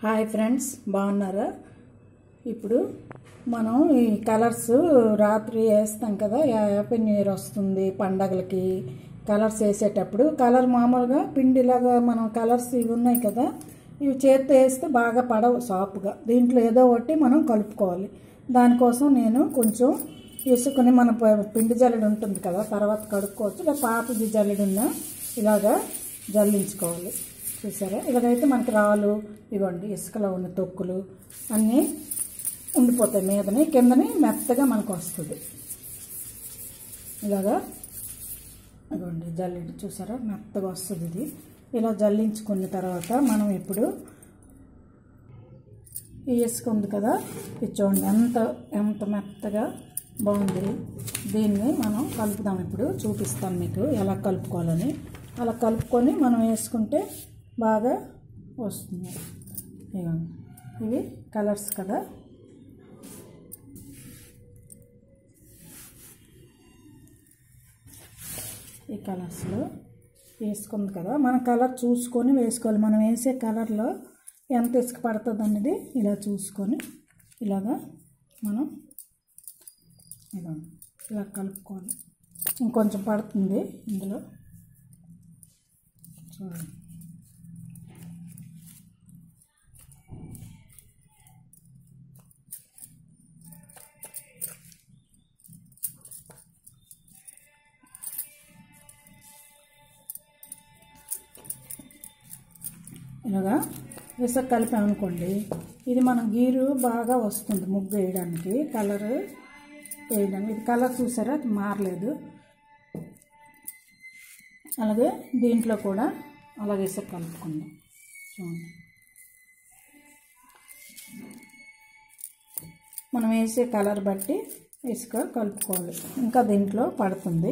Hi friends బాగున్నారా ఇప్పుడు మనం ఈ కలర్స్ రాత్రి వేస్తాం కదా హ్యాపీ న్యూ ఇయర్ వస్తుంది పండగలకి కలర్స్ వేసేటప్పుడు కలర్ మామూలుగా పిండిలాగా మనం కలర్స్ ఇవి ఉన్నాయి కదా ఇవి చేత్తో వేస్తే బాగా పడవు సాఫ్ట్గా దీంట్లో ఏదో ఒకటి మనం కలుపుకోవాలి దానికోసం నేను కొంచెం ఇసుకుని మన ప- పిండి జల్లెడ ఉంటుంది కదా తర్వాత కడుక్కోవచ్చు లేదా పాతది జల్లెడ ఉన్నా ఇలాగా జల్లించుకోవాలి చూసారా ఇలాగైతే మనకి రాళ్ళు ఇవ్వండి ఇసుకలో ఉన్న తొక్కులు అన్నీ ఉండిపోతాయి మీదని కిందని మెత్తగా మనకు వస్తుంది ఇలాగా ఇదిగోండి జల్లెడ చూసారా మెత్తగా వస్తుంది ఇది ఇలా జల్లించుకున్న తర్వాత మనం ఇప్పుడు ఈ ఇసుక ఉంది కదా ఇది చూడండి ఎంత ఎంత మెత్తగా బాగుంది దీన్ని మనం కలుపుదాం ఇప్పుడు చూపిస్తాను మీకు ఎలా కలుపుకోవాలని అలా కలుపుకొని మనం వేసుకుంటే బాగా వస్తుంది ఇదిగోండి ఇవి కలర్స్ కదా ఈ కలర్స్లో వేసుకుంది కదా మన కలర్ చూసుకొని వేసుకోవాలి మనం వేసే కలర్లో ఎంత ఇసుక పడుతుంది అనేది ఇలా చూసుకొని ఇలాగా మనం ఇలా ఇలా కలుపుకోవాలి ఇంకొంచెం పడుతుంది ఇందులో చూడండి ఇలాగా ఇసుక కలిపామనుకోండి ఇది మనం గీరు బాగా వస్తుంది ముగ్గు వేయడానికి కలర్ వేయడానికి ఇది కలర్ చూసారా అది మారలేదు అలాగే దీంట్లో కూడా అలాగే ఇసుక కలుపుకుందాం చూడండి మనం వేసే కలర్ బట్టి ఇసుక కలుపుకోవాలి ఇంకా దీంట్లో పడుతుంది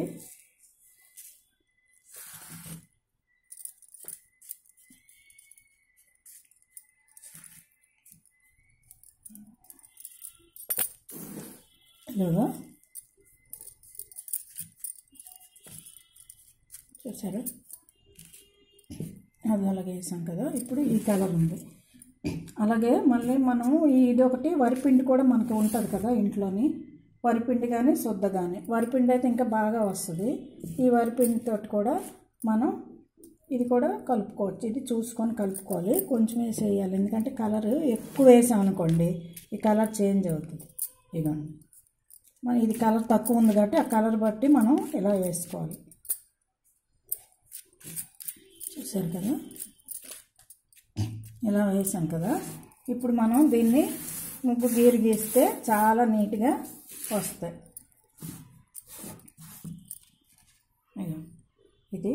ఇలాగా చూసారా అది అలాగే వేసాం కదా ఇప్పుడు ఈ కలర్ ఉంది అలాగే మళ్ళీ మనం ఇది ఒకటి వరిపిండి కూడా మనకి ఉంటుంది కదా ఇంట్లోని వరిపిండి కానీ శుద్ధ కానీ వరిపిండి అయితే ఇంకా బాగా వస్తుంది ఈ వరిపిండితో కూడా మనం ఇది కూడా కలుపుకోవచ్చు ఇది చూసుకొని కలుపుకోవాలి కొంచెం వేసి వేయాలి ఎందుకంటే కలర్ ఎక్కువ వేసాం అనుకోండి ఈ కలర్ చేంజ్ అవుతుంది ఇదిగోండి మన ఇది కలర్ తక్కువ ఉంది కాబట్టి ఆ కలర్ బట్టి మనం ఇలా వేసుకోవాలి చూసారు కదా ఇలా వేసాం కదా ఇప్పుడు మనం దీన్ని ముగ్గు గీరు గీస్తే చాలా నీట్గా వస్తాయి ఇదిగో. ఇది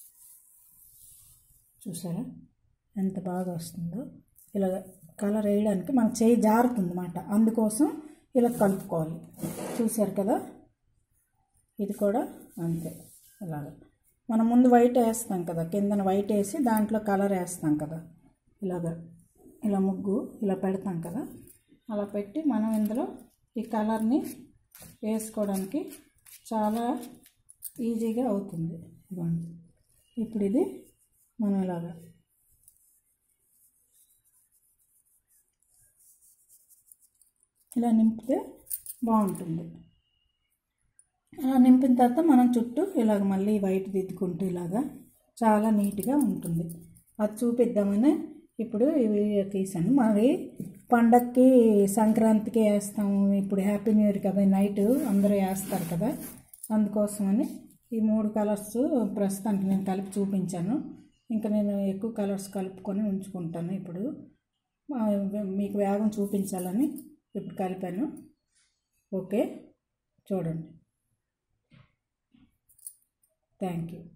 చూసారా ఎంత బాగా వస్తుందో ఇలా కలర్ వేయడానికి మన చేయి జారుతుంది అన్నమాట అందుకోసం ఇలా కలుపుకోవాలి చూసారు కదా ఇది కూడా అంతే ఇలాగ మనం ముందు వైట్ వేస్తాం కదా కిందన వైట్ వేసి దాంట్లో కలర్ వేస్తాం కదా ఇలాగ ఇలా ముగ్గు ఇలా పెడతాం కదా అలా పెట్టి మనం ఇందులో ఈ కలర్ని వేసుకోవడానికి చాలా ఈజీగా అవుతుంది ఇదిగోండి ఇప్పుడు ఇది మనం ఇలాగా ఇలా నింపితే బాగుంటుంది అలా నింపిన తర్వాత మనం చుట్టూ ఇలాగ మళ్ళీ వైట్ దిద్దుకుంటూ ఇలాగా చాలా నీట్గా ఉంటుంది అది చూపిద్దామని ఇప్పుడు ఇవి తీసాను మరి పండక్కి సంక్రాంతికి వేస్తాము ఇప్పుడు హ్యాపీ న్యూ ఇయర్ కదా నైట్ అందరూ వేస్తారు కదా అందుకోసమని ఈ మూడు కలర్స్ ప్రస్తుతానికి నేను కలిపి చూపించాను ఇంకా నేను ఎక్కువ కలర్స్ కలుపుకొని ఉంచుకుంటాను ఇప్పుడు ఆ, మీకు వేగం చూపించాలని ఇప్పుడు కలిపాను ఓకే చూడండి థ్యాంక్ యూ